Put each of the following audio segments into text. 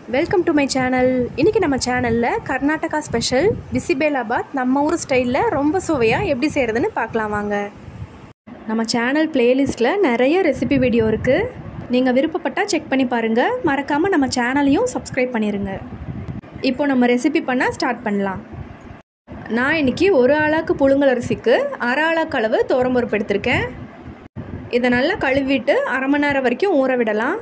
welcome to my channel இன்றைக்கி நம்ம சேனலில் கர்நாடகா ஸ்பெஷல் பிசிபேலாபாத் நம்ம ஊர் ஸ்டைலில் ரொம்ப சுவையாக எப்படி செய்கிறதுன்னு பார்க்கலாம் வாங்க நம்ம சேனல் பிளேலிஸ்ட்டில் நிறைய ரெசிபி வீடியோ இருக்குது நீங்கள் விருப்பப்பட்டால் செக் பண்ணி பாருங்கள் மறக்காமல் நம்ம சேனலையும் சப்ஸ்கிரைப் பண்ணிடுங்க இப்போ நம்ம ரெசிபி பண்ண ஸ்டார்ட் பண்ணலாம் நான் இன்றைக்கி ஒரு ஆளாக்கு புழுங்கல் அரிசிக்கு அரை ஆளாக்கு அளவு துவரம்பருப்பு எடுத்திருக்கேன் இதை நல்லா கழுவிட்டு அரை மணி நேரம் வரைக்கும் ஊற விடலாம்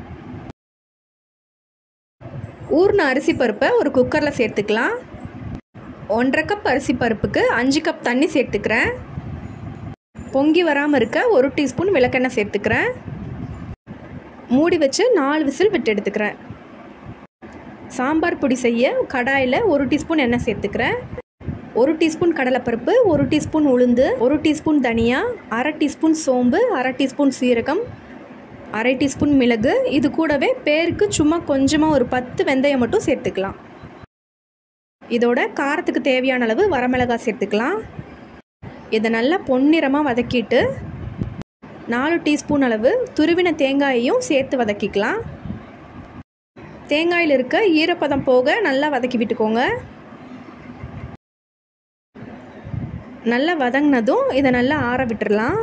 ஊறின அரிசி பருப்பை ஒரு குக்கரில் சேர்த்துக்கலாம் ஒன்றரை கப் அரிசி பருப்புக்கு அஞ்சு கப் தண்ணி சேர்த்துக்கிறேன் பொங்கி வராமல் இருக்க ஒரு டீஸ்பூன் விளக்கெண்ணெய் சேர்த்துக்கிறேன் மூடி வச்சு நாலு விசில் விட்டு எடுத்துக்கிறேன் சாம்பார் பொடி செய்ய கடாயில் ஒரு டீஸ்பூன் எண்ணெய் சேர்த்துக்கிறேன் ஒரு டீஸ்பூன் கடலைப்பருப்பு ஒரு டீஸ்பூன் உளுந்து ஒரு டீஸ்பூன் தனியா அரை டீஸ்பூன் சோம்பு அரை டீஸ்பூன் சீரகம் அரை டீஸ்பூன் மிளகு இது கூடவே பேருக்கு சும்மா கொஞ்சமாக ஒரு பத்து வெந்தயம் மட்டும் சேர்த்துக்கலாம் இதோட காரத்துக்கு தேவையான அளவு வரமிளகாய் சேர்த்துக்கலாம் இதை நல்லா பொன்னிறமாக வதக்கிட்டு நாலு டீஸ்பூன் அளவு துருவின தேங்காயையும் சேர்த்து வதக்கிக்கலாம் தேங்காயில் இருக்க ஈரப்பதம் போக நல்லா வதக்கி விட்டுக்கோங்க நல்லா வதங்கினதும் இதை நல்லா ஆற விட்டுடலாம்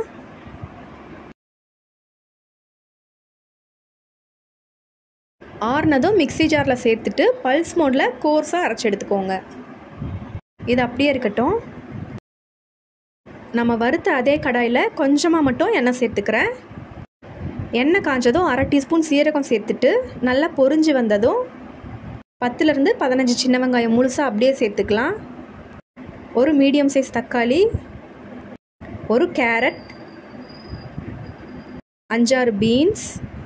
ஆறுனதும் மிக்ஸி ஜாரில் சேர்த்துட்டு பல்ஸ் மோடில் கோர்ஸாக அரைச்சி எடுத்துக்கோங்க இது அப்படியே இருக்கட்டும் நம்ம வறுத்த அதே கடாயில் கொஞ்சமாக மட்டும் எண்ணெய் சேர்த்துக்கிறேன் எண்ணெய் காஞ்சதும் அரை டீஸ்பூன் சீரகம் சேர்த்துட்டு நல்லா பொரிஞ்சு வந்ததும் பத்துலேருந்து பதினஞ்சு சின்ன வெங்காயம் முழுசாக அப்படியே சேர்த்துக்கலாம் ஒரு மீடியம் சைஸ் தக்காளி ஒரு கேரட் அஞ்சாறு பீன்ஸ்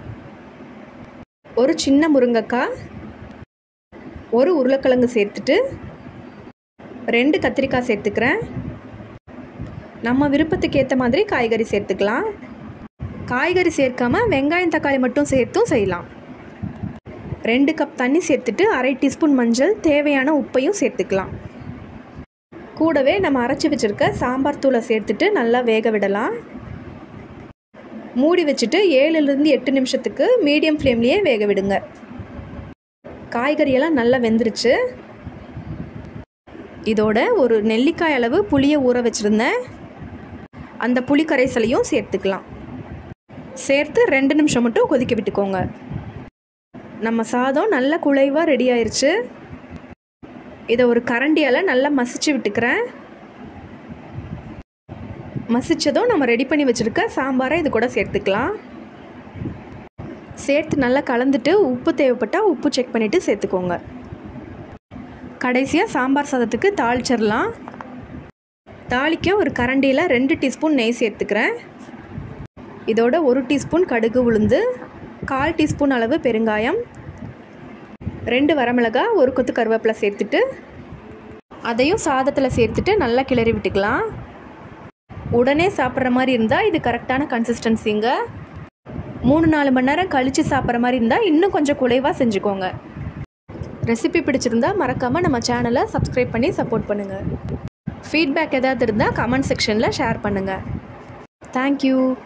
ஒரு சின்ன முருங்கைக்காய் ஒரு உருளைக்கிழங்கு சேர்த்துட்டு ரெண்டு கத்திரிக்காய் சேர்த்துக்கிறேன் நம்ம விருப்பத்துக்கு ஏற்ற மாதிரி காய்கறி சேர்த்துக்கலாம் காய்கறி சேர்க்காம வெங்காயம் தக்காளி மட்டும் சேர்த்தும் செய்யலாம் ரெண்டு கப் தண்ணி சேர்த்துட்டு அரை டீஸ்பூன் மஞ்சள் தேவையான உப்பையும் சேர்த்துக்கலாம் கூடவே நம்ம அரைச்சி வச்சுருக்க சாம்பார் தூளை சேர்த்துட்டு நல்லா வேக விடலாம் மூடி வச்சுட்டு ஏழுலேருந்து எட்டு நிமிஷத்துக்கு மீடியம் ஃப்ளேம்லேயே வேக விடுங்க காய்கறியெல்லாம் நல்லா வெந்துருச்சு இதோட ஒரு நெல்லிக்காய் அளவு புளியை ஊற வச்சுருந்தேன் அந்த புளி கரைசலையும் சேர்த்துக்கலாம் சேர்த்து ரெண்டு நிமிஷம் மட்டும் கொதிக்க விட்டுக்கோங்க நம்ம சாதம் நல்லா குழைவாக ரெடி ஆயிடுச்சு இதை ஒரு கரண்டியால் நல்லா மசிச்சு விட்டுக்கிறேன் மசித்ததும் நம்ம ரெடி பண்ணி வச்சுருக்க சாம்பாரை இது கூட சேர்த்துக்கலாம் சேர்த்து நல்லா கலந்துட்டு உப்பு தேவைப்பட்டால் உப்பு செக் பண்ணிவிட்டு சேர்த்துக்கோங்க கடைசியாக சாம்பார் சாதத்துக்கு தாளிச்சிடலாம் தாளிக்க ஒரு கரண்டியில் ரெண்டு டீஸ்பூன் நெய் சேர்த்துக்கிறேன் இதோட ஒரு டீஸ்பூன் கடுகு உளுந்து கால் டீஸ்பூன் அளவு பெருங்காயம் ரெண்டு வரமிளகாய் ஒரு கொத்து கருவேப்பிலை சேர்த்துட்டு அதையும் சாதத்தில் சேர்த்துட்டு நல்லா கிளறி விட்டுக்கலாம் உடனே சாப்பிட்ற மாதிரி இருந்தால் இது கரெக்டான கன்சிஸ்டன்சிங்க மூணு நாலு மணி நேரம் கழித்து சாப்பிட்ற மாதிரி இருந்தால் இன்னும் கொஞ்சம் குறைவாக செஞ்சுக்கோங்க ரெசிபி பிடிச்சிருந்தா மறக்காமல் நம்ம சேனலை சப்ஸ்கிரைப் பண்ணி சப்போர்ட் பண்ணுங்கள் ஃபீட்பேக் ஏதாவது இருந்தால் கமெண்ட் செக்ஷனில் ஷேர் பண்ணுங்கள் தேங்க்யூ